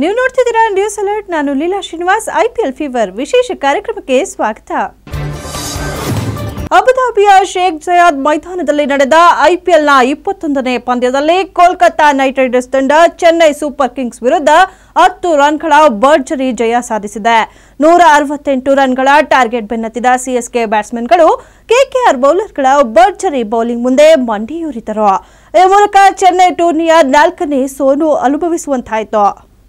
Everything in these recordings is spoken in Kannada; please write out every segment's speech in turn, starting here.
ನೀವು ನೋಡ್ತಿದ್ದೀರಾ ನ್ಯೂಸ್ ಅಲರ್ಟ್ ನಾನು ಲೀಲಾ ಶ್ರೀನಿವಾಸ್ ಐಪಿಎಲ್ ಫೀವರ್ ವಿಶೇಷ ಕಾರ್ಯಕ್ರಮಕ್ಕೆ ಸ್ವಾಗತ ಅಬುಧಾಬಿಯ ಶೇಖ್ ಜಯಾದ್ ಮೈದಾನದಲ್ಲಿ ನಡೆದ ಐಪಿಎಲ್ನ ಇಪ್ಪತ್ತೊಂದನೇ ಪಂದ್ಯದಲ್ಲಿ ಕೋಲ್ಕತಾ ನೈಟ್ ರೈಡರ್ಸ್ ತಂಡ ಚೆನ್ನೈ ಸೂಪರ್ ಕಿಂಗ್ಸ್ ವಿರುದ್ಧ ಹತ್ತು ರನ್ಗಳ ಭರ್ಜರಿ ಜಯ ಸಾಧಿಸಿದೆ ನೂರ ಅರವತ್ತೆಂಟು ರನ್ಗಳ ಟಾರ್ಗೆಟ್ ಬೆನ್ನತ್ತಿದ ಸಿಎಸ್ಕೆ ಬ್ಯಾಟ್ಸ್ಮನ್ಗಳು ಕೆಕೆಆರ್ ಬೌಲರ್ಗಳ ಭರ್ಜರಿ ಬೌಲಿಂಗ್ ಮುಂದೆ ಮಂಡಿಯೂರಿದರು ಈ ಮೂಲಕ ಚೆನ್ನೈ ಟೂರ್ನಿಯ ನಾಲ್ಕನೇ ಸೋಲು ಅನುಭವಿಸುವಂತಾಯಿತು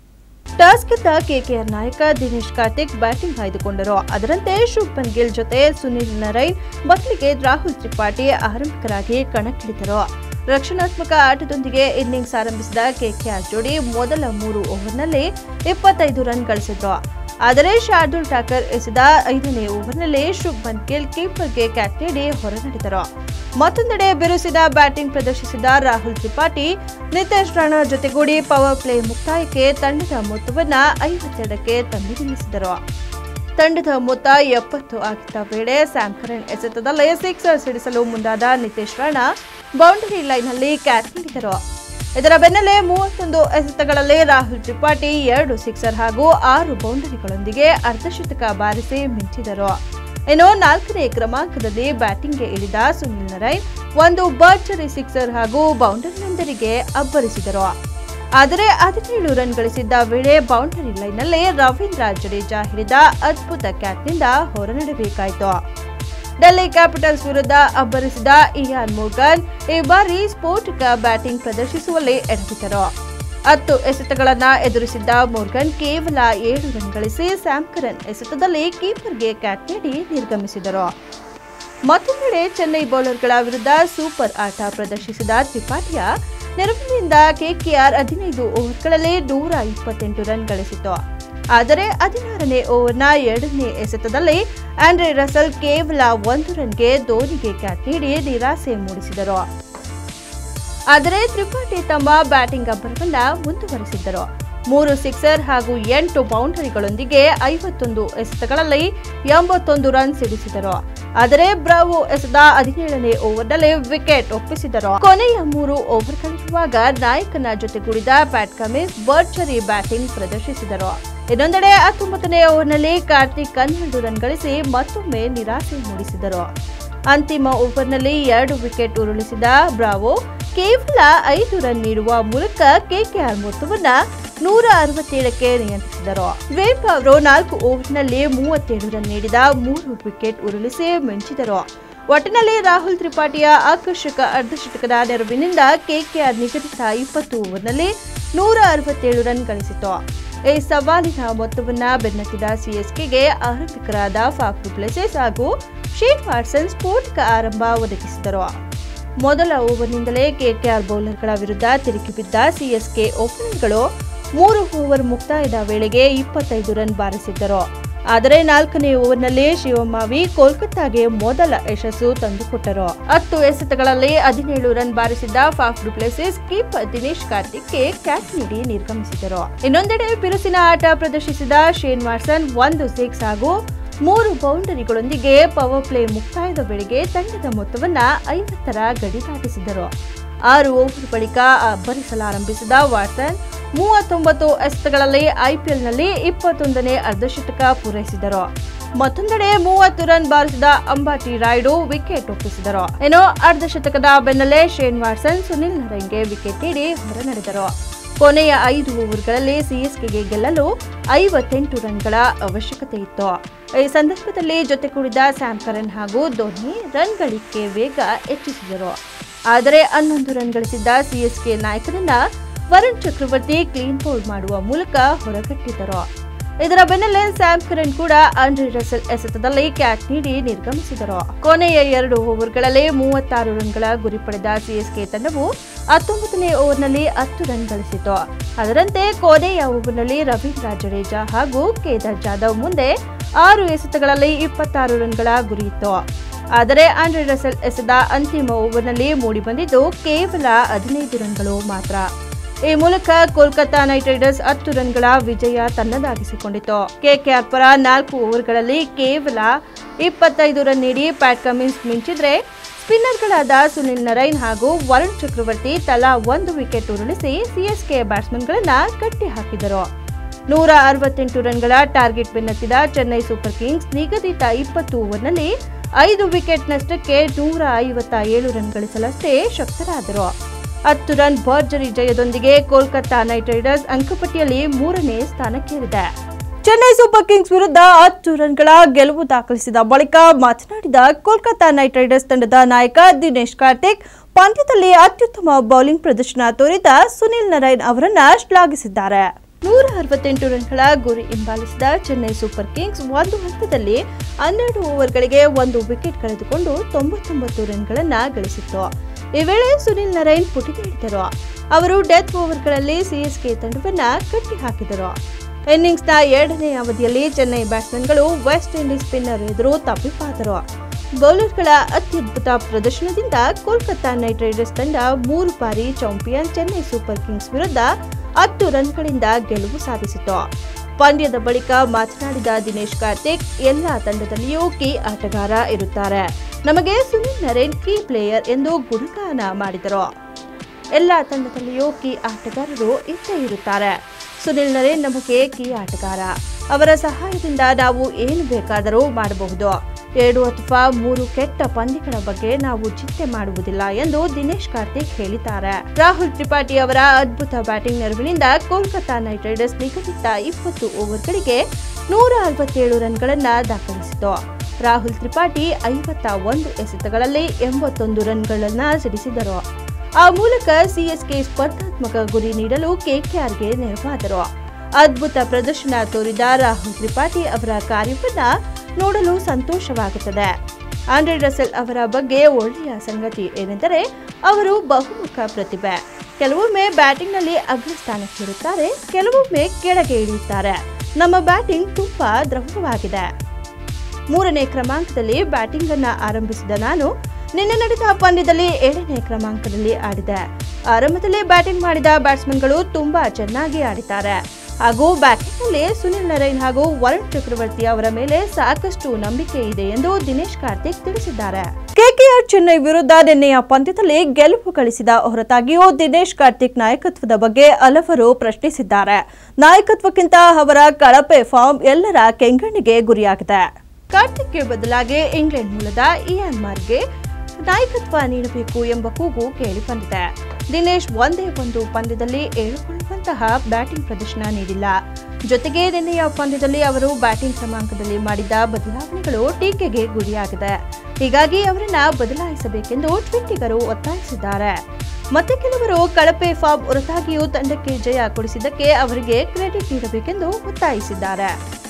ಟಾಸ್ ಗೆದ್ದ ಕೆಕೆಆರ್ ನಾಯಕ ದಿನೇಶ್ ಕಾರ್ತಿಕ್ ಬ್ಯಾಟಿಂಗ್ ಆಯ್ದುಕೊಂಡರು ಅದರಂತೆ ಶುಭ್ಮನ್ ಗಿಲ್ ಜೊತೆ ಸುನಿಲ್ ನರೈನ್ ಬದಲಿಗೆ ರಾಹುಲ್ ತ್ರಿಪಾಠಿ ಆರಂಭಿಕರಾಗಿ ಕಣಕ್ಕಿಳಿದರು ರಕ್ಷಣಾತ್ಮಕ ಆಟದೊಂದಿಗೆ ಇನ್ನಿಂಗ್ಸ್ ಆರಂಭಿಸಿದ ಕೆಕೆಆರ್ ಜೋಡಿ ಮೊದಲ ಮೂರು ಓವರ್ನಲ್ಲಿ ಇಪ್ಪತ್ತೈದು ರನ್ ಗಳಿಸಿದ್ರು ಆದರೆ ಶಾರ್ದುಲ್ ಠಾಕರ್ ಎಸೆದ ಐದನೇ ಓವರ್ನಲ್ಲಿ ಶುಭ್ಮನ್ ಗಿಲ್ ಕೀಪರ್ಗೆ ಕ್ಯಾಚ್ ನೀಡಿ ಹೊರನಡೆದರು ಮತ್ತೊಂದೆಡೆ ಬಿರುಸಿದ ಬ್ಯಾಟಿಂಗ್ ಪ್ರದರ್ಶಿಸಿದ ರಾಹುಲ್ ತ್ರಿಪಾಠಿ ನಿತೇಶ್ ರಾಣಾ ಜೊತೆಗೂಡಿ ಪವರ್ ಪ್ಲೇ ಮುಕ್ತಾಯಕ್ಕೆ ತಂಡದ ಮೊತ್ತವನ್ನ ಐವತ್ತೆರಡಕ್ಕೆ ತಂದು ನಿಲ್ಲಿಸಿದರು ತಂಡದ ಮೊತ್ತ ಎಪ್ಪತ್ತು ಆಗಿದ್ದ ವೇಳೆ ಸ್ಯಾಮ್ ಕರಣ್ ಎಸೆತದಲ್ಲೇ ಸಿಕ್ಸರ್ ಸಿಡಿಸಲು ಮುಂದಾದ ನಿತೇಶ್ ರಾಣಾ ಬೌಂಡರಿ ಲೈನ್ನಲ್ಲಿ ಕ್ಯಾಚ್ ನೀಡಿದರು ಇದರ ಬೆನ್ನಲ್ಲೇ ಮೂವತ್ತೊಂದು ಎಸೆತಗಳಲ್ಲಿ ರಾಹುಲ್ ತ್ರಿಪಾಠಿ ಎರಡು ಸಿಕ್ಸರ್ ಹಾಗೂ ಆರು ಬೌಂಡರಿಗಳೊಂದಿಗೆ ಅರ್ಧಶತಕ ಬಾರಿಸಿ ಮಿಂಚಿದರು ಇನ್ನು ನಾಲ್ಕನೇ ಕ್ರಮಾಂಕದಲ್ಲಿ ಬ್ಯಾಟಿಂಗ್ಗೆ ಇಳಿದ ಸುನಿಲ್ ನರೈನ್ ಒಂದು ಭರ್ಜರಿ ಸಿಕ್ಸರ್ ಹಾಗೂ ಬೌಂಡರಿಯೊಂದರಿಗೆ ಅಬ್ಬರಿಸಿದರು ಆದರೆ ಹದಿನೇಳು ರನ್ ಗಳಿಸಿದ್ದ ವೇಳೆ ಬೌಂಡರಿ ಲೈನ್ನಲ್ಲಿ ರವೀಂದ್ರ ಜಡೇಜಾ ಹಿಡಿದ ಅದ್ಭುತ ಕ್ಯಾಚ್ನಿಂದ ಹೊರನಡಬೇಕಾಯಿತು ಡೆಲ್ಲಿ ಕ್ಯಾಪಿಟಲ್ಸ್ ವಿರುದ್ಧ ಅಬ್ಬರಿಸಿದ ಇಯಾನ್ ಮೋರ್ಗನ್ ಈ ಬಾರಿ ಸ್ಫೋಟಕ ಬ್ಯಾಟಿಂಗ್ ಪ್ರದರ್ಶಿಸುವಲ್ಲಿ ಎಡವಿದರು ಹತ್ತು ಎಸೆತಗಳನ್ನ ಎದುರಿಸಿದ್ದ ಮೋರ್ಗನ್ ಕೇವಲ ಏಳು ರನ್ ಗಳಿಸಿ ಸ್ಯಾಮ್ ಕರನ್ ಎಸೆತದಲ್ಲಿ ಕೀಪರ್ಗೆ ಕ್ಯಾಚ್ ನೀಡಿ ನಿರ್ಗಮಿಸಿದರು ಮತ್ತೊಂದೆಡೆ ಚೆನ್ನೈ ಬೌಲರ್ಗಳ ವಿರುದ್ಧ ಸೂಪರ್ ಆಟ ಪ್ರದರ್ಶಿಸಿದ ತ್ರಿಪಾಠಿಯ ನೆರವಿನಿಂದ ಕೆಕೆಆರ್ ಹದಿನೈದು ಓವರ್ಗಳಲ್ಲಿ ನೂರ ಇಪ್ಪತ್ತೆಂಟು ರನ್ ಗಳಿಸಿತು ಆದರೆ ಹದಿನಾರನೇ ಓವರ್ನ ಎರಡನೇ ಎಸೆತದಲ್ಲಿ ಆಂಡ್ರೆ ರಸಲ್ ಕೇವಲ ಒಂದು ರನ್ಗೆ ಧೋನಿಗೆ ಕ್ಯಾಚ್ ನೀಡಿ ನಿರಾಸೆ ಮೂಡಿಸಿದರು ಆದರೆ ತ್ರಿಪಾಠಿ ತಮ್ಮ ಬ್ಯಾಟಿಂಗ್ ಅಬ್ಬರವನ್ನ ಮುಂದುವರೆಸಿದ್ದರು ಮೂರು ಸಿಕ್ಸರ್ ಹಾಗೂ ಎಂಟು ಬೌಂಡರಿಗಳೊಂದಿಗೆ ಐವತ್ತೊಂದು ಎಸೆತಗಳಲ್ಲಿ ಎಂಬತ್ತೊಂದು ರನ್ ಸಿಡಿಸಿದರು ಆದರೆ ಬ್ರಾವೋ ಎಸೆದ ಹದಿನೇಳನೇ ಓವರ್ನಲ್ಲಿ ವಿಕೆಟ್ ಒಪ್ಪಿಸಿದರು ಕೊನೆಯ ಮೂರು ಓವರ್ಗಳಿರುವಾಗ ನಾಯಕನ ಜೊತೆಗೂಡಿದ ಪ್ಯಾಟ್ ಕಮಿನ್ಸ್ ಭರ್ಜರಿ ಬ್ಯಾಟಿಂಗ್ ಪ್ರದರ್ಶಿಸಿದರು ಇನ್ನೊಂದೆಡೆ ಹತ್ತೊಂಬತ್ತನೇ ಓವರ್ನಲ್ಲಿ ಕಾರ್ತಿಕ್ ಹನ್ನೆರಡು ರನ್ ಗಳಿಸಿ ಮತ್ತೊಮ್ಮೆ ನಿರಾಸೆ ಮೂಡಿಸಿದರು ಅಂತಿಮ ಓವರ್ನಲ್ಲಿ ಎರಡು ವಿಕೆಟ್ ಉರುಳಿಸಿದ ಬ್ರಾವೋ ಕೇವಲ ಐದು ರನ್ ನೀಡುವ ಮೂಲಕ ಕೆಕೆಆರ್ ಮೊತ್ತವನ್ನ ನೂರ ಅರವತ್ತೇಳಕ್ಕೆ ನಿಯಂತ್ರಿಸಿದರು ವೇಪ್ ಅವರು ನಾಲ್ಕು ಓವರ್ನಲ್ಲಿ ಮೂವತ್ತೇಳು ರನ್ ನೀಡಿದ ಮೂರು ವಿಕೆಟ್ ಉರುಳಿಸಿ ಮಿಂಚಿದರು ಒಟ್ಟಿನಲ್ಲಿ ರಾಹುಲ್ ತ್ರಿಪಾಠಿಯ ಆಕರ್ಷಕ ಅರ್ಧಶತಕದ ನೆರವಿನಿಂದ ಕೆಕೆಆರ್ ನಿಗದಿತ ಇಪ್ಪತ್ತು ಓವರ್ನಲ್ಲಿ ನೂರ ಅರವತ್ತೇಳು ರನ್ ಗಳಿಸಿತು ಈ ಸವಾಲಿನ ಮೊತ್ತವನ್ನ ಬೆನ್ನತ್ತಿದ ಸಿಎಸ್ಕೆಗೆ ಆರಂಭಿಕರಾದ ಫಾಫ್ ಡುಪ್ಲೆಸೆಸ್ ಹಾಗೂ ಶೇನ್ ವಾಟ್ಸನ್ ಸ್ಫೋಟಕ ಆರಂಭ ಒದಗಿಸಿದರು ಮೊದಲ ಓವರ್ನಿಂದಲೇ ಕೆಕೆಆರ್ ಬೌಲರ್ಗಳ ವಿರುದ್ಧ ತಿರುಗಿ ಬಿದ್ದ ಸಿಎಸ್ಕೆ ಓಪನರ್ಗಳು ಮೂರು ಓವರ್ ಮುಕ್ತಾಯದ ವೇಳೆಗೆ ಇಪ್ಪತ್ತೈದು ರನ್ ಬಾರಿಸಿದ್ದರು ಆದರೆ ನಾಲ್ಕನೇ ಓವರ್ನಲ್ಲಿ ಶಿವಮಾವಿ ಕೋಲ್ಕತ್ತಾಗೆ ಮೊದಲ ಯಶಸ್ಸು ತಂದುಕೊಟ್ಟರು ಹತ್ತು ಎಸೆತಗಳಲ್ಲಿ ಹದಿನೇಳು ರನ್ ಬಾರಿಸಿದ್ದ ಫಾಫ್ ಡುಪ್ಲೆಸಿಸ್ ಕೀಪರ್ ದಿನೇಶ್ ಕಾರ್ತಿಕ್ಗೆ ಕ್ಯಾಚ್ ನೀಡಿ ನಿರ್ಗಮಿಸಿದರು ಇನ್ನೊಂದೆಡೆ ಬಿರುಸಿನ ಆಟ ಪ್ರದರ್ಶಿಸಿದ ಶೇನ್ ವಾಟ್ಸನ್ ಒಂದು ಸಿಕ್ಸ್ ಹಾಗೂ ಮೂರು ಬೌಂಡರಿಗಳೊಂದಿಗೆ ಪವರ್ ಪ್ಲೇ ಮುಕ್ತಾಯದ ವೇಳೆಗೆ ತಂಡದ ಮೊತ್ತವನ್ನ ಐವತ್ತರ ಗಡಿ ದಾಟಿಸಿದರು ಆರು ಓವರ್ ಬಳಿಕ ಅಬ್ಬರಿಸಲಾರಂಭಿಸಿದ ವಾಟ್ಸನ್ ಮೂವತ್ತೊಂಬತ್ತು ಎಸೆತಗಳಲ್ಲಿ ಐಪಿಎಲ್ನಲ್ಲಿ ಇಪ್ಪತ್ತೊಂದನೇ ಅರ್ಧಶತಕ ಪೂರೈಸಿದರು ಮತ್ತೊಂದೆಡೆ ಮೂವತ್ತು ರನ್ ಬಾರಿಸಿದ ಅಂಬಾಟಿ ರಾಯ್ಡು ವಿಕೆಟ್ ಒಪ್ಪಿಸಿದರು ಇನ್ನು ಅರ್ಧಶತಕದ ಬೆನ್ನಲ್ಲೇ ಶೇನ್ ವಾಟ್ಸನ್ ಸುನಿಲ್ ನರೈನ್ಗೆ ವಿಕೆಟ್ ನೀಡಿ ಹೊರನಡೆದರು ಕೊನೆಯ ಐದು ಓವರ್ಗಳಲ್ಲಿ ಸಿಎಸ್ಕೆಗೆ ಗೆಲ್ಲಲು ಐವತ್ತೆಂಟು ರನ್ಗಳ ಅವಶ್ಯಕತೆ ಇತ್ತು ಈ ಸಂದರ್ಭದಲ್ಲಿ ಜೊತೆಗೂಡಿದ ಸ್ಯಾಮ್ ಕರನ್ ಹಾಗೂ ಧೋನಿ ರನ್ ಗಳಿಕೆ ವೇಗ ಹೆಚ್ಚಿಸಿದರು ಆದರೆ ಹನ್ನೊಂದು ರನ್ ಗಳಿಸಿದ್ದ ಸಿಎಸ್ಕೆ ನಾಯಕರನ್ನ ವರುಣ್ ಚಕ್ರವರ್ತಿ ಕ್ಲೀನ್ ಬೌಲ್ಡ್ ಮಾಡುವ ಮೂಲಕ ಹೊರಗಟ್ಟಿದ್ದರು ಇದರ ಬೆನ್ನಲ್ಲೇ ಸ್ಯಾಮ್ ಕರನ್ ಕೂಡ ಆಂಡ್ರಿ ರಸೆಲ್ ಎಸೆತದಲ್ಲಿ ಕ್ಯಾಚ್ ನೀಡಿ ನಿರ್ಗಮಿಸಿದರು ಕೊನೆಯ ಎರಡು ಓವರ್ಗಳಲ್ಲಿ ಮೂವತ್ತಾರು ರನ್ಗಳ ಗುರಿ ಪಡೆದ ಸಿಎಸ್ಕೆ ತಂಡವು ಹತ್ತೊಂಬತ್ತನೇ ಓವರ್ನಲ್ಲಿ ಹತ್ತು ರನ್ ಗಳಿಸಿತು ಅದರಂತೆ ಕೊನೆಯ ಓವರ್ನಲ್ಲಿ ರವೀಂದ್ರ ಜಡೇಜಾ ಹಾಗೂ ಕೇದಾರ್ ಜಾಧವ್ ಮುಂದೆ ಆರು ಎಸೆತಗಳಲ್ಲಿ ಇಪ್ಪತ್ತಾರು ರನ್ಗಳ ಗುರಿಯಿತ್ತು ಆದರೆ ಆಂಡ್ರೆ ರಸೆಲ್ ಎಸೆದ ಅಂತಿಮ ಓವರ್ನಲ್ಲಿ ಮೂಡಿಬಂದಿದ್ದು ಕೇವಲ ಹದಿನೈದು ರನ್ಗಳು ಮಾತ್ರ ಈ ಮೂಲಕ ಕೋಲ್ಕತಾ ನೈಟ್ ರೈಡರ್ಸ್ ಹತ್ತು ರನ್ಗಳ ವಿಜಯ ತನ್ನದಾಗಿಸಿಕೊಂಡಿತು ಕೆಕೆಆರ್ ಪರ ನಾಲ್ಕು ಓವರ್ಗಳಲ್ಲಿ ಕೇವಲ ಇಪ್ಪತ್ತೈದು ರನ್ ನೀಡಿ ಪ್ಯಾಟ್ ಕಮಿನ್ಸ್ ಮಿಂಚಿದ್ರೆ ಸ್ಪಿನ್ನರ್ಗಳಾದ ಸುನಿಲ್ ನರೈನ್ ಹಾಗೂ ವರುಣ್ ಚಕ್ರವರ್ತಿ ತಲಾ ಒಂದು ವಿಕೆಟ್ ಉರುಳಿಸಿ ಸಿಎಸ್ಕೆ ಬ್ಯಾಟ್ಸ್ಮನ್ಗಳನ್ನ ಕಟ್ಟಿ ಹಾಕಿದರು ನೂರ ಅರವತ್ತೆಂಟು ರನ್ಗಳ ಟಾರ್ಗೆಟ್ ಬೆನ್ನತ್ತಿದ ಚೆನ್ನೈ ಸೂಪರ್ ಕಿಂಗ್ಸ್ ನಿಗದಿತ ಇಪ್ಪತ್ತು ಓವರ್ನಲ್ಲಿ ಐದು ವಿಕೆಟ್ ನಷ್ಟಕ್ಕೆ ನೂರ ಐವತ್ತ ಏಳು ರನ್ ಗಳಿಸಲಷ್ಟೇ ಶಕ್ತರಾದರು ಹತ್ತು ರನ್ ಭರ್ಜರಿ ಜಯದೊಂದಿಗೆ ಕೋಲ್ಕತಾ ನೈಟ್ ರೈಡರ್ಸ್ ಅಂಕಪಟ್ಟಿಯಲ್ಲಿ ಮೂರನೇ ಸ್ಥಾನಕ್ಕೇರಿದೆ ಚೆನ್ನೈ ಸೂಪರ್ ಕಿಂಗ್ಸ್ ವಿರುದ್ಧ ಹತ್ತು ರನ್ಗಳ ಗೆಲುವು ದಾಖಲಿಸಿದ ಬಳಿಕ ಮಾತನಾಡಿದ ಕೋಲ್ಕತಾ ನೈಟ್ ರೈಡರ್ಸ್ ತಂಡದ ನಾಯಕ ದಿನೇಶ್ ಕಾರ್ತಿಕ್ ಪಂದ್ಯದಲ್ಲಿ ಅತ್ಯುತ್ತಮ ಬೌಲಿಂಗ್ ಪ್ರದರ್ಶನ ತೋರಿದ ಸುನಿಲ್ ನರೈನ್ ಅವರನ್ನ ಶ್ಲಾಘಿಸಿದ್ದಾರೆ ನೂರ ಅರವತ್ತೆಂಟು ರನ್ಗಳ ಗುರಿ ಹಿಂಬಾಲಿಸಿದ ಚೆನ್ನೈ ಸೂಪರ್ ಕಿಂಗ್ಸ್ ಒಂದು ಹಂತದಲ್ಲಿ ಹನ್ನೆರಡು ಓವರ್ಗಳಿಗೆ ಒಂದು ವಿಕೆಟ್ ಕಳೆದುಕೊಂಡು ತೊಂಬತ್ತೊಂಬತ್ತು ರನ್ಗಳನ್ನ ಗಳಿಸಿತ್ತು ಈ ವೇಳೆ ಸುನಿಲ್ ನರೈನ್ ಪುಟಿದೇಳಿದರು ಅವರು ಡೆತ್ ಓವರ್ಗಳಲ್ಲಿ ಸಿಎಸ್ಕೆ ತಂಡವನ್ನ ಕಟ್ಟಿ ಹಾಕಿದರು ಇನ್ನಿಂಗ್ಸ್ನ ಎರಡನೇ ಅವಧಿಯಲ್ಲಿ ಚೆನ್ನೈ ಬ್ಯಾಟ್ಸ್ಮನ್ಗಳು ವೆಸ್ಟ್ ಇಂಡೀಸ್ ಸ್ಪಿನ್ನರ್ ಎದುರು ತಪ್ಪಿಪಾದರು ಬೌಲರ್ಗಳ ಅತ್ಯದ್ಭುತ ಪ್ರದರ್ಶನದಿಂದ ಕೋಲ್ಕತಾ ನೈಟ್ ರೈಡರ್ಸ್ ತಂಡ ಮೂರು ಬಾರಿ ಚಾಂಪಿಯನ್ ಚೆನ್ನೈ ಸೂಪರ್ ಕಿಂಗ್ಸ್ ವಿರುದ್ಧ ಹತ್ತು ರನ್ಗಳಿಂದ ಗೆಲುವು ಸಾಧಿಸಿತು ಪಂದ್ಯದ ಬಳಿಕ ಮಾತನಾಡಿದ ದಿನೇಶ್ ಕಾರ್ತಿಕ್ ಎಲ್ಲ ತಂಡದಲ್ಲಿಯೂ ಕೀ ಆಟಗಾರ ಇರುತ್ತಾರೆ ನಮಗೆ ಸುನಿಲ್ ನರೇನ್ ಕೀ ಪ್ಲೇಯರ್ ಎಂದು ಗುಣಗಾನ ಮಾಡಿದರು ಎಲ್ಲ ತಂಡದಲ್ಲಿಯೂ ಕೀ ಆಟಗಾರರು ಇದ್ದೇ ಇರುತ್ತಾರೆ ಸುನಿಲ್ ನರೇನ್ ನಮಗೆ ಕೀ ಆಟಗಾರ ಅವರ ಸಹಾಯದಿಂದ ನಾವು ಏನು ಬೇಕಾದರೂ ಮಾಡಬಹುದು ಎರಡು ಅಥವಾ ಮೂರು ಕೆಟ್ಟ ಪಂದ್ಯಗಳ ಬಗ್ಗೆ ನಾವು ಚಿಂತೆ ಮಾಡುವುದಿಲ್ಲ ಎಂದು ದಿನೇಶ್ ಕಾರ್ತಿಕ್ ಹೇಳಿದ್ದಾರೆ ರಾಹುಲ್ ತ್ರಿಪಾಠಿ ಅವರ ಅದ್ಭುತ ಬ್ಯಾಟಿಂಗ್ ನೆರವಿನಿಂದ ಕೋಲ್ಕತಾ ನೈಟ್ ರೈಡರ್ಸ್ ನಿಗದಿತ ಇಪ್ಪತ್ತು ಓವರ್ಗಳಿಗೆ ನೂರ ಅರವತ್ತೇಳು ರನ್ಗಳನ್ನ ದಾಖಲಿಸಿತು ರಾಹುಲ್ ತ್ರಿಪಾಠಿ ಐವತ್ತ ಒಂದು ಎಸೆತಗಳಲ್ಲಿ ಎಂಬತ್ತೊಂದು ರನ್ಗಳನ್ನ ಸಿಡಿಸಿದರು ಆ ಮೂಲಕ ಸಿಎಸ್ಕೆ ಸ್ಪರ್ಧಾತ್ಮಕ ಗುರಿ ನೀಡಲು ಕೆಕೆಆರ್ಗೆ ನೆರವಾದರು ಅದ್ಭುತ ಪ್ರದರ್ಶನ ತೋರಿದ ರಾಹುಲ್ ತ್ರಿಪಾಠಿ ಅವರ ಕಾರ್ಯವನ್ನ ನೋಡಲು ಸಂತೋಷವಾಗುತ್ತದೆ ಆಂಡ್ರೆ ರಸೆಲ್ ಅವರ ಬಗ್ಗೆ ಒಳ್ಳೆಯ ಸಂಗತಿ ಏನೆಂದರೆ ಅವರು ಬಹುಮುಖ ಪ್ರತಿಭೆ ಕೆಲವೊಮ್ಮೆ ಬ್ಯಾಟಿಂಗ್ನಲ್ಲಿ ಅಗ್ರಸ್ಥಾನಕ್ಕಿರುತ್ತಾರೆ ಕೆಲವೊಮ್ಮೆ ಕೆಳಗೆ ಇಳಿಯುತ್ತಾರೆ ನಮ್ಮ ಬ್ಯಾಟಿಂಗ್ ತುಂಬಾ ದ್ರವವಾಗಿದೆ ಮೂರನೇ ಕ್ರಮಾಂಕದಲ್ಲಿ ಬ್ಯಾಟಿಂಗ್ ಅನ್ನ ಆರಂಭಿಸಿದ ನಾನು ನಿನ್ನೆ ನಡೆದ ಪಂದ್ಯದಲ್ಲಿ ಏಳನೇ ಕ್ರಮಾಂಕದಲ್ಲಿ ಆಡಿದೆ ಆರಂಭದಲ್ಲಿ ಬ್ಯಾಟಿಂಗ್ ಮಾಡಿದ ಬ್ಯಾಟ್ಸ್ಮನ್ಗಳು ತುಂಬಾ ಚೆನ್ನಾಗಿ ಆಡಿದ್ದಾರೆ ಹಾಗೂ ಬ್ಯಾಟಿಂಗ್ನಲ್ಲಿ ಸುನಿಲ್ ನರೈನ್ ಹಾಗೂ ವರುಣ್ ಚಕ್ರವರ್ತಿ ಅವರ ಮೇಲೆ ಸಾಕಷ್ಟು ನಂಬಿಕೆ ಇದೆ ಎಂದು ದಿನೇಶ್ ಕಾರ್ತಿಕ್ ತಿಳಿಸಿದ್ದಾರೆ ಕೆಕೆಆರ್ ಚೆನ್ನೈ ವಿರುದ್ಧ ನಿನ್ನೆಯ ಪಂದ್ಯದಲ್ಲಿ ಗೆಲುವು ಗಳಿಸಿದ ಹೊರತಾಗಿಯೂ ದಿನೇಶ್ ಕಾರ್ತಿಕ್ ನಾಯಕತ್ವದ ಬಗ್ಗೆ ಹಲವರು ಪ್ರಶ್ನಿಸಿದ್ದಾರೆ ನಾಯಕತ್ವಕ್ಕಿಂತ ಅವರ ಕಳಪೆ ಫಾರ್ಮ್ ಎಲ್ಲರ ಕೆಂಗಣ್ಣಿಗೆ ಗುರಿಯಾಗಿದೆ ಕಾರ್ತಿಕ್ಗೆ ಬದಲಾಗಿ ಇಂಗ್ಲೆಂಡ್ ಮೂಲದ ಇಯಾನ್ ಮಾರ್ಗೆ ನಾಯಕತ್ವ ನೀಡಬೇಕು ಎಂಬ ಕೂಗು ಕೇಳಿಬಂದಿದೆ ದಿನೇಶ್ ಒಂದೇ ಒಂದು ಪಂದ್ಯದಲ್ಲಿ ಏಳುಕೊಳ್ಳುವಂತಹ ಬ್ಯಾಟಿಂಗ್ ಪ್ರದರ್ಶನ ನೀಡಿಲ್ಲ ಜೊತೆಗೆ ನಿನ್ನೆಯ ಪಂದ್ಯದಲ್ಲಿ ಅವರು ಬ್ಯಾಟಿಂಗ್ ಕ್ರಮಾಂಕದಲ್ಲಿ ಮಾಡಿದ ಬದಲಾವಣೆಗಳು ಟೀಕೆಗೆ ಗುರಿಯಾಗಿದೆ ಹೀಗಾಗಿ ಅವರನ್ನ ಬದಲಾಯಿಸಬೇಕೆಂದು ಟ್ವಿಟ್ಟಿಗರು ಒತ್ತಾಯಿಸಿದ್ದಾರೆ ಮತ್ತೆ ಕೆಲವರು ಕಳಪೆ ಫಾರ್ಮ್ ಹೊರತಾಗಿಯೂ ತಂಡಕ್ಕೆ ಜಯ ಕೊಡಿಸಿದ್ದಕ್ಕೆ ಅವರಿಗೆ ಕ್ರೆಡಿಟ್ ನೀಡಬೇಕೆಂದು ಒತ್ತಾಯಿಸಿದ್ದಾರೆ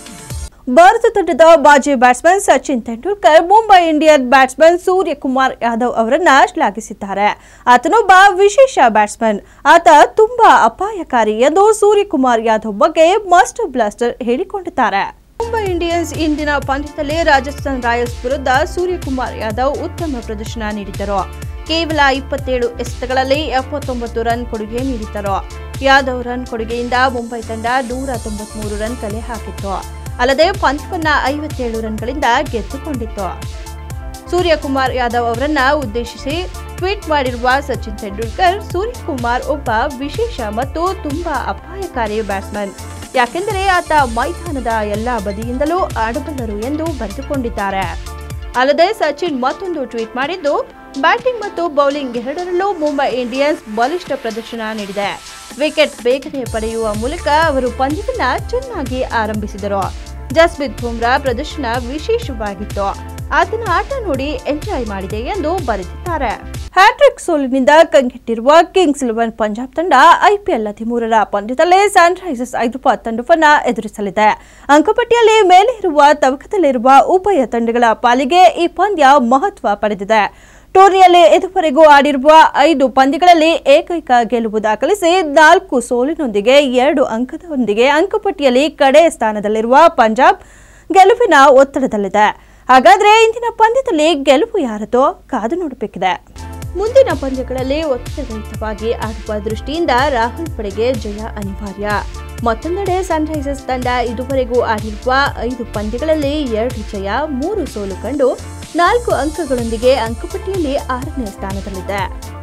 ಭಾರತ ತಂಡದ ಮಾಜಿ batsman Sachin Tendulkar Mumbai Indian batsman Suryakumar Yadav ಅವರನ್ನ ಶ್ಲಾಘಿಸಿದ್ದಾರೆ ಆತನೊಬ್ಬ ವಿಶೇಷ ಬ್ಯಾಟ್ಸ್ಮನ್ ಆತ ತುಂಬಾ ಅಪಾಯಕಾರಿ ಎಂದು ಸೂರ್ಯಕುಮಾರ್ ಯಾದವ್ ಬಗ್ಗೆ ಮಾಸ್ಟರ್ ಬ್ಲಾಸ್ಟರ್ ಹೇಳಿಕೊಂಡಿದ್ದಾರೆ ಮುಂಬೈ ಇಂಡಿಯನ್ಸ್ ಇಂದಿನ ಪಂದ್ಯದಲ್ಲಿ ರಾಜಸ್ಥಾನ್ ರಾಯಲ್ಸ್ ವಿರುದ್ಧ ಸೂರ್ಯಕುಮಾರ್ ಯಾದವ್ ಉತ್ತಮ ಪ್ರದರ್ಶನ ನೀಡಿದರು ಕೇವಲ ಇಪ್ಪತ್ತೇಳು ಎಸೆತಗಳಲ್ಲಿ ಎಪ್ಪತ್ತೊಂಬತ್ತು ರನ್ ಕೊಡುಗೆ ನೀಡಿದ್ದರು ಯಾದವ್ ರನ್ ಕೊಡುಗೆಯಿಂದ ಮುಂಬೈ ತಂಡ ನೂರ ತೊಂಬತ್ಮೂರು ರನ್ ಕಲೆ ಹಾಕಿತ್ತು ಅಲ್ಲದೆ ಪಂದ್ಯವನ್ನ ಐವತ್ತೇಳು ರನ್ಗಳಿಂದ ಗೆದ್ದುಕೊಂಡಿತ್ತು ಸೂರ್ಯಕುಮಾರ್ ಯಾದವ್ ಅವರನ್ನ ಉದ್ದೇಶಿಸಿ ಟ್ವೀಟ್ ಮಾಡಿರುವ ಸಚಿನ್ ತೆಂಡೂಲ್ಕರ್ ಸೂರ್ಯಕುಮಾರ್ ಒಬ್ಬ ವಿಶೇಷ ಮತ್ತು ತುಂಬಾ ಅಪಾಯಕಾರಿ ಬ್ಯಾಟ್ಸ್ಮನ್ ಯಾಕೆಂದರೆ ಆತ ಮೈದಾನದ ಎಲ್ಲಾ ಬದಿಯಿಂದಲೂ ಆಡಬಲ್ಲರು ಎಂದು ಬರೆದುಕೊಂಡಿದ್ದಾರೆ ಅಲ್ಲದೆ ಸಚಿನ್ ಮತ್ತೊಂದು ಟ್ವೀಟ್ ಮಾಡಿದ್ದು ಬ್ಯಾಟಿಂಗ್ ಮತ್ತು ಬೌಲಿಂಗ್ ಎರಡರಲ್ಲೂ ಮುಂಬೈ ಇಂಡಿಯನ್ಸ್ ಬಲಿಷ್ಠ ಪ್ರದರ್ಶನ ನೀಡಿದೆ ವಿಕೆಟ್ ಬೇಗನೆ ಪಡೆಯುವ ಮೂಲಕ ಅವರು ಪಂದ್ಯವನ್ನ ಚೆನ್ನಾಗಿ ಆರಂಭಿಸಿದರು ಜಸ್ಪ್ರೀತ್ ಬುಮ್ರಾ ಪ್ರದರ್ಶನ ವಿಶೇಷವಾಗಿತ್ತು ಆತನ ಆಟ ನೋಡಿ ಎಂಜಾಯ್ ಮಾಡಿದೆ ಎಂದು ಬರೆದಿದ್ದಾರೆ ಹ್ಯಾಟ್ರಿಕ್ ಸೋಲಿನಿಂದ ಕಂಗೆಟ್ಟಿರುವ ಕಿಂಗ್ಸ್ ಇಲೆವೆನ್ ಪಂಜಾಬ್ ತಂಡ ಐಪಿಎಲ್ ಹದಿಮೂರರ ಪಂದ್ಯದಲ್ಲೇ ಸನ್ರೈಸರ್ಸ್ ಹೈದರಾಬಾದ್ ತಂಡವನ್ನ ಎದುರಿಸಲಿದೆ ಅಂಕಪಟ್ಟಿಯಲ್ಲಿ ಮೇಲೆ ಇರುವ ತವಕದಲ್ಲಿರುವ ಉಭಯ ತಂಡಗಳ ಪಾಲಿಗೆ ಈ ಪಂದ್ಯ ಮಹತ್ವ ಪಡೆದಿದೆ ಟೂರ್ನಿಯಲ್ಲಿ ಇದುವರೆಗೂ ಆಡಿರುವ ಐದು ಪಂದ್ಯಗಳಲ್ಲಿ ಏಕೈಕ ಗೆಲುವು ದಾಖಲಿಸಿ ನಾಲ್ಕು ಸೋಲಿನೊಂದಿಗೆ ಎರಡು ಅಂಕದೊಂದಿಗೆ ಅಂಕಪಟ್ಟಿಯಲ್ಲಿ ಕಡೆ ಸ್ಥಾನದಲ್ಲಿರುವ ಪಂಜಾಬ್ ಗೆಲುವಿನ ಒತ್ತಡದಲ್ಲಿದೆ ಹಾಗಾದ್ರೆ ಇಂದಿನ ಪಂದ್ಯದಲ್ಲಿ ಗೆಲುವು ಯಾರದೋ ಕಾದು ನೋಡಬೇಕಿದೆ ಮುಂದಿನ ಪಂದ್ಯಗಳಲ್ಲಿ ಒತ್ತಡರಹಿತವಾಗಿ ಆಡುವ ದೃಷ್ಟಿಯಿಂದ ರಾಹುಲ್ ಪಡೆಗೆ ಜಯ ಅನಿವಾರ್ಯ ಮತ್ತೊಂದೆಡೆ ಸನ್ರೈಸರ್ಸ್ ತಂಡ ಇದುವರೆಗೂ ಆಡಿರುವ ಐದು ಪಂದ್ಯಗಳಲ್ಲಿ ಎರಡು ಜಯ ಮೂರು ಸೋಲು ಕಂಡು ನಾಲ್ಕು ಅಂಕಗಳೊಂದಿಗೆ ಅಂಕಪಟ್ಟಿಯಲ್ಲಿ ಆರನೇ ಸ್ಥಾನದಲ್ಲಿದೆ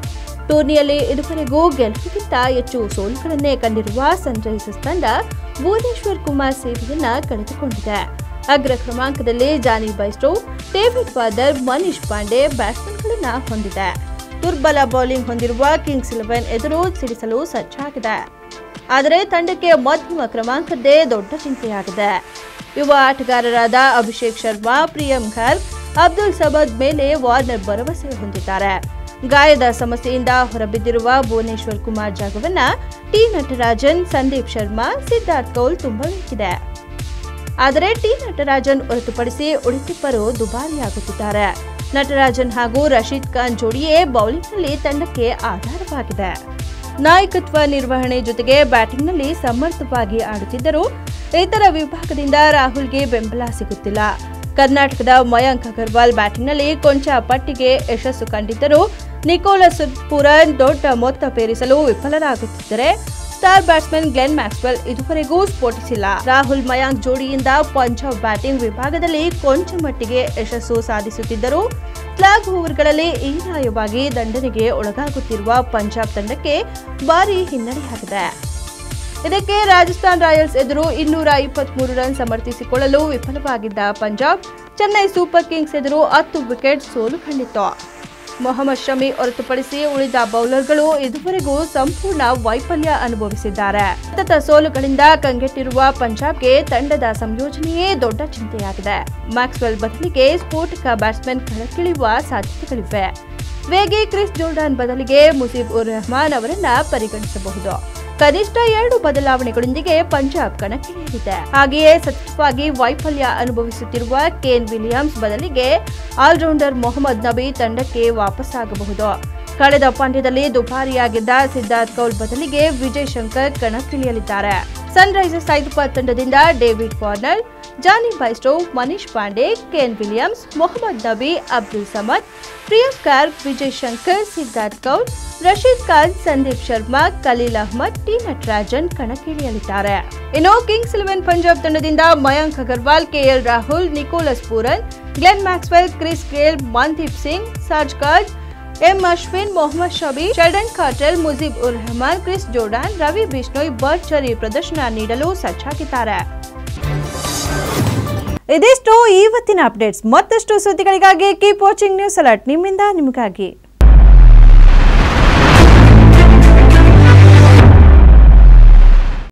ಟೂರ್ನಿಯಲ್ಲಿ ಇದುವರೆಗೂ ಗೆಲುವಿಗಿಂತ ಹೆಚ್ಚು ಸೋಲುಗಳನ್ನೇ ಕಂಡಿರುವ ಸನ್ರೈಸರ್ಸ್ ತಂಡ ಭುವನೇಶ್ವರ್ ಕುಮಾರ್ ಸೇವೆಯನ್ನ ಕಳೆದುಕೊಂಡಿದೆ ಅಗ್ರ ಕ್ರಮಾಂಕದಲ್ಲಿ ಜಾನಿ ಬೈಸ್ಟೋ ಡೇವಿಡ್ ಫಾದರ್ ಮನೀಶ್ ಪಾಂಡೆ ಬ್ಯಾಟ್ಸ್ಮನ್ಗಳನ್ನ ಹೊಂದಿದೆ ದುರ್ಬಲ ಬೌಲಿಂಗ್ ಹೊಂದಿರುವ ಕಿಂಗ್ಸ್ ಇಲೆವೆನ್ ಎದುರು ಸಿಡಿಸಲು ಸಜ್ಜಾಗಿದೆ ಆದರೆ ತಂಡಕ್ಕೆ ಮಧ್ಯಮ ಕ್ರಮಾಂಕದ್ದೇ ದೊಡ್ಡ ಚಿಂತೆಯಾಗಿದೆ ಯುವ ಆಟಗಾರರಾದ ಅಭಿಷೇಕ್ ಶರ್ಮಾ ಪ್ರಿಯಂ ಖರ್ಗ್ ಅಬ್ದುಲ್ ಸಮದ್ ಮೇಲೆ ವಾರ್ನರ್ ಭರವಸೆ ಹೊಂದಿದ್ದಾರೆ ಗಾಯದ ಸಮಸ್ಯೆಯಿಂದ ಹೊರಬಿದ್ದಿರುವ ಭುವನೇಶ್ವರ್ ಕುಮಾರ್ ಜಾಗವನ್ನ ಟಿ ನಟರಾಜನ್ ಸಂದೀಪ್ ಶರ್ಮಾ ಸಿದ್ಧಾರ್ಥ್ ಕೌಲ್ ತುಂಬಬೇಕಿದೆ ಆದರೆ ಟಿ ನಟರಾಜನ್ ಹೊರತುಪಡಿಸಿ ಉಳಿದಿಬ್ಬರು ದುಬಾರಿಯಾಗುತ್ತಿದ್ದಾರೆ ನಟರಾಜನ್ ಹಾಗೂ ರಶೀದ್ ಖಾನ್ ಜೋಡಿಯೇ ಬೌಲಿಂಗ್ನಲ್ಲಿ ತಂಡಕ್ಕೆ ಆಧಾರವಾಗಿದೆ ನಾಯಕತ್ವ ನಿರ್ವಹಣೆ ಜೊತೆಗೆ ಬ್ಯಾಟಿಂಗ್ನಲ್ಲಿ ಸಮರ್ಥವಾಗಿ ಆಡುತ್ತಿದ್ದರೂ ಇತರ ವಿಭಾಗದಿಂದ ರಾಹುಲ್ಗೆ ಬೆಂಬಲ ಸಿಗುತ್ತಿಲ್ಲ ಕರ್ನಾಟಕದ ಮಯಾಂಕ್ ಅಗರ್ವಾಲ್ ಬ್ಯಾಟಿಂಗ್ನಲ್ಲಿ ಕೊಂಚ ಪಟ್ಟಿಗೆ ಯಶಸ್ಸು ಕಂಡಿದ್ದರೂ ನಿಕೋಲಸ್ ಪುರನ್ ದೊಡ್ಡ ಮೊತ್ತ ಪೇರಿಸಲು ವಿಫಲರಾಗುತ್ತಿದ್ದರೆ ಸ್ಟಾರ್ ಬ್ಯಾಟ್ಸ್ಮನ್ ಗ್ಲೆನ್ ಮ್ಯಾಕ್ಸ್ವೆಲ್ ಇದುವರೆಗೂ ಸ್ಫೋಟಿಸಿಲ್ಲ ರಾಹುಲ್ ಮಯಾಂಕ್ ಜೋಡಿಯಿಂದ ಪಂಜಾಬ್ ಬ್ಯಾಟಿಂಗ್ ವಿಭಾಗದಲ್ಲಿ ಕೊಂಚ ಮಟ್ಟಿಗೆ ಯಶಸ್ಸು ಸಾಧಿಸುತ್ತಿದ್ದರೂ ಫ್ಲಾಗ್ ಓವರ್ಗಳಲ್ಲಿ ಹೀನಾಯವಾಗಿ ದಂಡನೆಗೆ ಒಳಗಾಗುತ್ತಿರುವ ಪಂಜಾಬ್ ತಂಡಕ್ಕೆ ಭಾರಿ ಹಿನ್ನಡೆಯಾಗಿದೆ ಇದಕ್ಕೆ ರಾಜಸ್ಥಾನ್ ರಾಯಲ್ಸ್ ಎದುರು ಇನ್ನೂರ ಇಪ್ಪತ್ಮೂರು ರನ್ ಸಮರ್ಥಿಸಿಕೊಳ್ಳಲು ವಿಫಲವಾಗಿದ್ದ ಪಂಜಾಬ್ ಚೆನ್ನೈ ಸೂಪರ್ ಕಿಂಗ್ಸ್ ಎದುರು ಹತ್ತು ವಿಕೆಟ್ ಸೋಲು ಕಂಡಿತ್ತು ಮೊಹಮ್ಮದ್ ಶಮಿ ಹೊರತುಪಡಿಸಿ ಉಳಿದ ಬೌಲರ್ಗಳು ಇದುವರೆಗೂ ಸಂಪೂರ್ಣ ವೈಫಲ್ಯ ಅನುಭವಿಸಿದ್ದಾರೆ ಸತತ ಸೋಲುಗಳಿಂದ ಕಂಗೆಟ್ಟಿರುವ ಪಂಜಾಬ್ಗೆ ತಂಡದ ಸಂಯೋಜನೆಯೇ ದೊಡ್ಡ ಚಿಂತೆಯಾಗಿದೆ ಮ್ಯಾಕ್ಸ್ವೆಲ್ ಬದಲಿಗೆ ಸ್ಫೋಟಕ ಬ್ಯಾಟ್ಸ್ಮನ್ ಕಣಕ್ಕಿಳಿಯುವ ಸಾಧ್ಯತೆಗಳಿವೆ ವೇಗಿ ಕ್ರಿಸ್ ಜೋರ್ಡಾನ್ ಬದಲಿಗೆ ಮುಜೀಬ್ ಉರ್ ರೆಹಮಾನ್ ಅವರನ್ನ ಪರಿಗಣಿಸಬಹುದು ಕನಿಷ್ಠ ಎರಡು ಬದಲಾವಣೆಗಳೊಂದಿಗೆ ಪಂಜಾಬ್ ಕಣಕ್ಕಿಳಿಯಲಿದೆ ಹಾಗೆಯೇ ಸತತವಾಗಿ ವೈಫಲ್ಯ ಅನುಭವಿಸುತ್ತಿರುವ ಕೇನ್ ವಿಲಿಯಮ್ಸ್ ಬದಲಿಗೆ ಆಲ್ರೌಂಡರ್ ಮೊಹಮ್ಮದ್ ನಬಿ ತಂಡಕ್ಕೆ ವಾಪಸ್ಸಾಗಬಹುದು ಕಳೆದ ಪಂದ್ಯದಲ್ಲಿ ದುಬಾರಿಯಾಗಿದ್ದ ಸಿದ್ಧಾರ್ಥ್ ಕೌಲ್ ಬದಲಿಗೆ ವಿಜಯ್ ಶಂಕರ್ ಕಣಕ್ಕಿಳಿಯಲಿದ್ದಾರೆ ಸನ್ರೈಸರ್ಸ್ ಹೈದರಾಬಾದ್ ತಂಡದಿಂದ David Warner Jonny Bairstow Manish Pandey Kane Williamson Mohammad Nabi Abdul Samad Priyam Garg Vijay Shankar Siddharth Kaul Rashid Khan Sandeep Sharma Khaleel Ahmed T Natarajan ಕಣಕ್ಕಿಳಿಯಲಿದ್ದಾರೆ ಇನ್ನು ಕಿಂಗ್ಸ್ ಇಲೆವೆನ್ ಪಂಜಾಬ್ ತಂಡದಿಂದ Mayank Agarwal KL Rahul Nicholas Pooran Glenn Maxwell Chris Gayle Mandeep Singh ಸಾಜ್ಕಾಜ್ M Ashwin Mohammad Shami Sheldon Cottrell Mujeeb ur Rahman Chris Jordan Ravi Bishnoi ಭರ್ಜರಿ ಪ್ರದರ್ಶನ ನೀಡಲು ಸಜ್ಜಾಗಿದ್ದಾರೆ ಇದಿಷ್ಟು ಇವತ್ತಿನ ಅಪ್ಡೇಟ್ಸ್ ಮತ್ತಷ್ಟು ಸುದ್ದಿಗಳಿಗಾಗಿ ಕೀಪ್ ವಾಚಿಂಗ್ ನ್ಯೂಸ್ ಅಲರ್ಟ್ ನಿಮ್ಮಿಂದ ನಿಮಗಾಗಿ